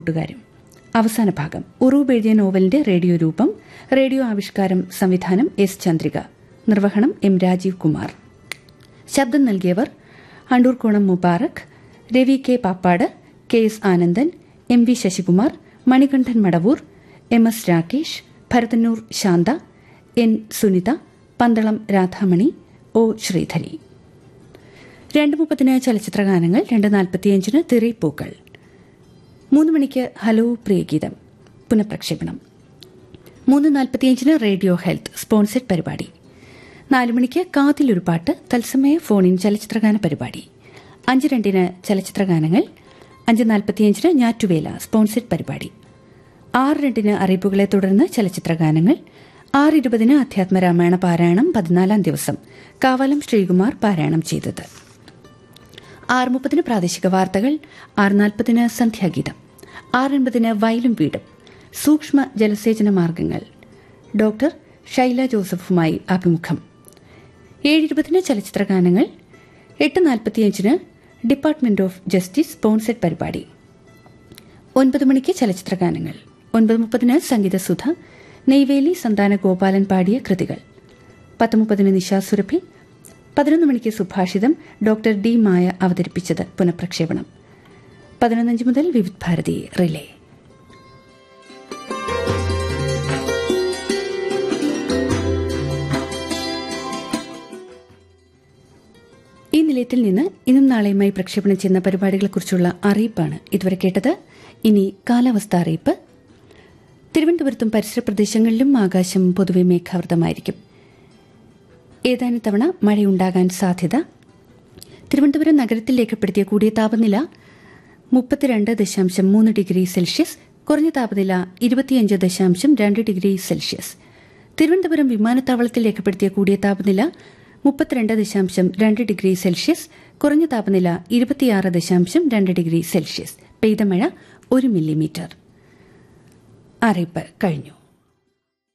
കൂട്ടുകാരും അവസാന ഭാഗം ഉറൂബ് എഴുതിയ നോവലിന്റെ റേഡിയോ രൂപം റേഡിയോ ആവിഷ്കാരം സംവിധാനം എസ് ചന്ദ്രിക നിർവഹണം എം രാജീവ് കുമാർ ശബ്ദം നൽകിയവർ Andoorkonam Mubarak Ravi K Pappad K S Anandan M V Sasikumar Manikandan Madavoor M S Rakesh Bharathannoor Santha N Sunitha Pandalam Radhamani O Sreedhari രണ്ട് മുപ്പത്തിന് ചലച്ചിത്രഗാനങ്ങൾ രണ്ട് നാൽപ്പത്തിയഞ്ചിന് തിറൈപ്പൂക്കൾ മൂന്ന് മണിക്ക് ഹലോ പ്രിയഗീതം പുനഃപ്രക്ഷേപണം മൂന്ന് നാൽപ്പത്തിയഞ്ചിന് റേഡിയോ ഹെൽത്ത് സ്പോൺസർഡ് പരിപാടി നാല് മണിക്ക് കാതിലൊരു പാട്ട് തത്സമയ ഫോണിൻ ചലച്ചിത്രഗാന പരിപാടി അഞ്ച് രണ്ടിന് ചലച്ചിത്രഗാനങ്ങൾ അഞ്ച് നാൽപ്പത്തിയഞ്ചിന് ഞാറ്റുവേല സ്പോൺസർഡ് പരിപാടി ആറ് രണ്ടിന് അറിയിപ്പുകളെ തുടർന്ന് ചലച്ചിത്രഗാനങ്ങൾ ആറ് ഇരുപതിന് അധ്യാത്മരാമായണ പാരായണം പതിനാലാം ദിവസം കാവാലം ശ്രീകുമാർ പാരായണം ചെയ്തത് ആറ് മുപ്പതിന് പ്രാദേശിക വാർത്തകൾ ആറ് നാൽപ്പതിന് സന്ധ്യാഗീതം ആറ് എൺപതിന് വയലും വീടും സൂക്ഷ്മ ജലസേചന മാർഗങ്ങൾ ഡോക്ടർ ഷൈല ജോസഫുമായി അഭിമുഖം ഏഴ് ഇരുപതിന് ചലച്ചിത്രഗാനങ്ങൾ എട്ട് നാൽപ്പത്തിയഞ്ചിന് ഡിപ്പാർട്ട്മെന്റ് ഓഫ് ജസ്റ്റിസ് സ്പോൺസർഡ് പരിപാടി ഒൻപത് മണിക്ക് ചലച്ചിത്രഗാനങ്ങൾ ഒൻപത് മുപ്പതിന് സംഗീതസുധ നെയ്വേലി സന്താന ഗോപാലൻ പാടിയ കൃതികൾ പത്ത് മുപ്പതിന് നിശാസുരഭി പതിനൊന്ന് മണിക്ക് സുഭാഷിതം ഡോക്ടർ ഡി മായ അവതരിപ്പിച്ചത് പുനഃപ്രക്ഷേപണം പതിനൊന്നഞ്ച് മുതൽ വിവിധ് ഭാരതി റിലേ ഈ നിലയത്തിൽ നിന്ന് ഇന്നും നാളെയുമായി പ്രക്ഷേപണം ചെയ്യുന്ന പരിപാടികളെക്കുറിച്ചുള്ള അറിയിപ്പാണ് ഇതുവരെ കേട്ടത് ഇനി കാലാവസ്ഥ അറിയിപ്പ് തിരുവനന്തപുരത്തും പരിസര പ്രദേശങ്ങളിലും ആകാശം പൊതുവെ മേഘാവൃതമായിരിക്കും ഏതാനും തവണ മഴയുണ്ടാകാൻ സാധ്യത തിരുവനന്തപുരം നഗരത്തിൽ രേഖപ്പെടുത്തിയ കൂടിയ താപനില മുപ്പത്തിരണ്ട് ദശാംശം മൂന്ന് ഡിഗ്രി സെൽഷ്യസ് കുറഞ്ഞ താപനില ഇരുപത്തിയഞ്ച് ദശാംശം രണ്ട് ഡിഗ്രി സെൽഷ്യസ് തിരുവനന്തപുരം വിമാനത്താവളത്തിൽ രേഖപ്പെടുത്തിയ കൂടിയ താപനില മുപ്പത്തിരണ്ട് ദശാംശം രണ്ട് ഡിഗ്രി സെൽഷ്യസ് കുറഞ്ഞ താപനില ഇരുപത്തിയാറ് ദശാംശം രണ്ട് ഡിഗ്രി സെൽഷ്യസ് പെയ്ത മഴ ഒരു മില്ലിമീറ്റർ അറിയിപ്പ് കഴിഞ്ഞു